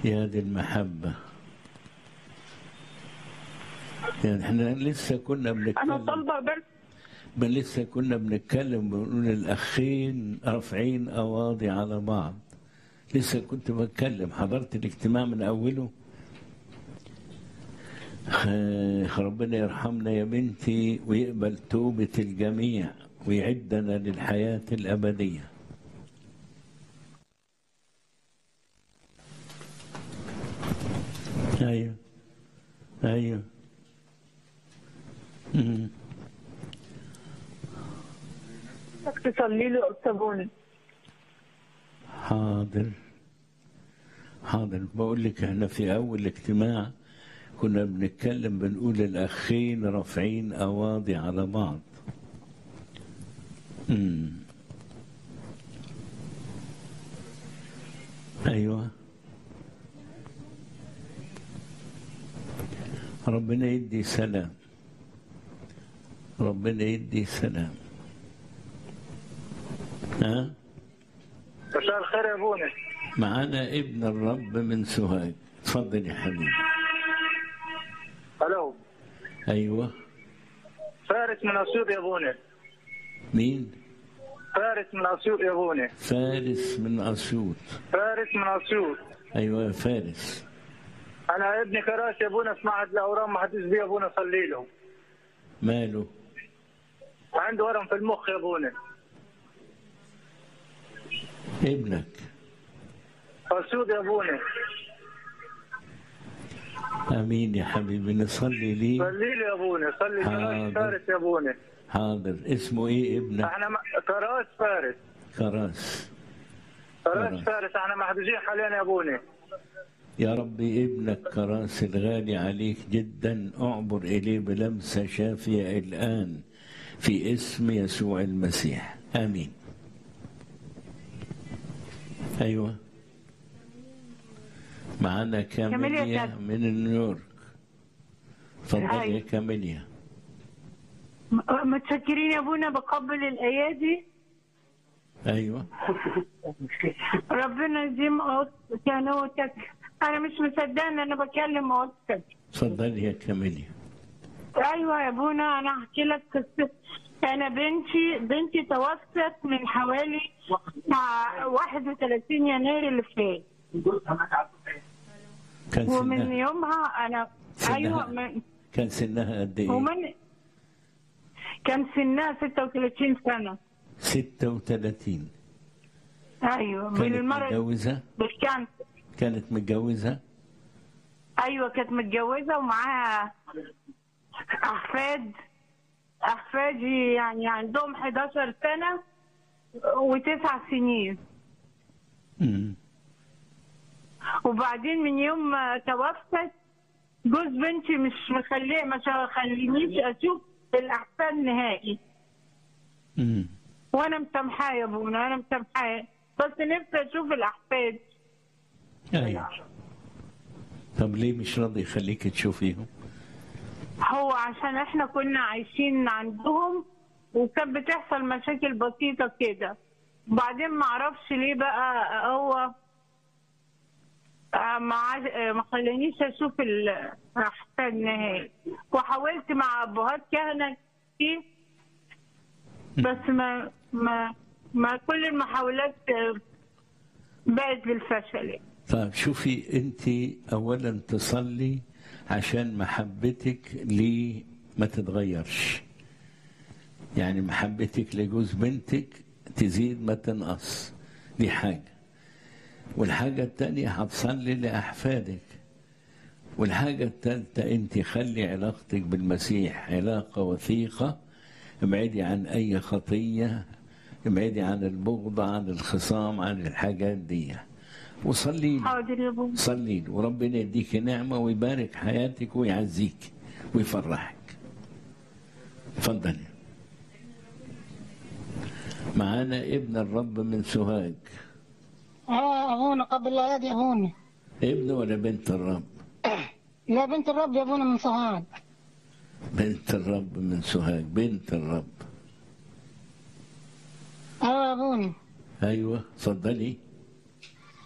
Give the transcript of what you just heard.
يا دي المحبة يعني احنا لسه كنا انا بنتكلم طالبه بس بل لسه كنا بنتكلم بنقول الأخين رافعين أواضي على بعض لسه كنت بتكلم حضرت الاجتماع من أوله آه، ربنا يرحمنا يا بنتي ويقبل توبة الجميع ويعدنا للحياة الأبدية أيوه أيوه مم. بدك تصلي له اكتبوني حاضر حاضر بقول لك احنا في اول اجتماع كنا بنتكلم بنقول الاخين رافعين اواضي على بعض امم ايوه ربنا يدي سلام ربنا يدي سلام ها مساء الخير يا ابونا معانا ابن الرب من سوهاج اتفضل يا حبيبي الو ايوه فارس من اسيوط يا ابونا مين فارس من اسيوط يا ابونا فارس من اسيوط فارس من اسيوط ايوه يا فارس انا ابني كراش يا ابونا في معهد الاورام ما حدش بيه يا ابونا صلي له ماله عنده ورم في المخ يا ابونا ابنك اسيوط يا ابونا امين يا حبيبي نصلي ليه صلي له يا ابونا صلي حاضر. كراش فارس يا ابونا حاضر اسمه ايه ابنك احنا ما... كراش فارس كراس كراش كراش. فارس احنا محجوزين حاليا يا ابونا يا ربي ابنك كراس الغالي عليك جدا اعبر اليه بلمسه شافيه الان في اسم يسوع المسيح امين ايوه معانا كاميليا كاميليا كات. من نيويورك اتفضلي يا هاي. كاميليا م- متشكرين يا ابونا بقبل الايادي ايوه ربنا يديم قوت- كنوتك انا مش مصدقه ان انا بكلم قوتك اتفضلي يا كاميليا ايوه يا ابونا انا هحكي لك قصه انا بنتي بنتي توفت من حوالي مع 31 يناير اللي فات كان ومن سنها يومها انا سنها. ايوه من كان سنها قد ايه؟ ومن كان سنها 36 سنه 36 ايوه من كانت المرض متجوزة بالكانسر كانت متجوزة ايوه كانت متجوزه ومعاها احفاد احفادي يعني عندهم 11 سنه وتسع سنين امم وبعدين من يوم ما توفت جوز بنتي مش مخليه ما خلينيش اشوف الاحفاد نهائي امم وانا مسامحاه يا ابونا انا مسامحاه بس نفسي اشوف الاحفاد ايوه طب ليه مش راضي يخليك تشوفيهم؟ هو عشان احنا كنا عايشين عندهم وكانت بتحصل مشاكل بسيطة كده وبعدين ما اعرفش ليه بقى هو آه، ما عاد- آه، ما خلانيش اشوف الاحفاد نهائي وحاولت مع ابهات كهنة كتير بس ما ما ما كل المحاولات آه، بقت بالفشل يعني. طيب شوفي انت اولا تصلي عشان محبتك ليه ما تتغيرش يعني محبتك لجوز بنتك تزيد ما تنقص دي حاجة والحاجة التانية هتصلي لأحفادك والحاجة التالتة انت خلي علاقتك بالمسيح علاقة وثيقة ابعدي عن أي خطية ابعدي عن البغض عن الخصام عن الحاجات دي وصلي له حاضر يا ابونا صلي له وربنا يديك نعمة ويبارك حياتك ويعزيك ويفرحك اتفضلي معانا ابن الرب من سوهاج اه ابونا قبل الله يا ابونا ابن ولا بنت الرب لا بنت الرب يا ابونا من صهاد بنت الرب من سوهاج بنت الرب اه يا ابونا ايوه اتفضلي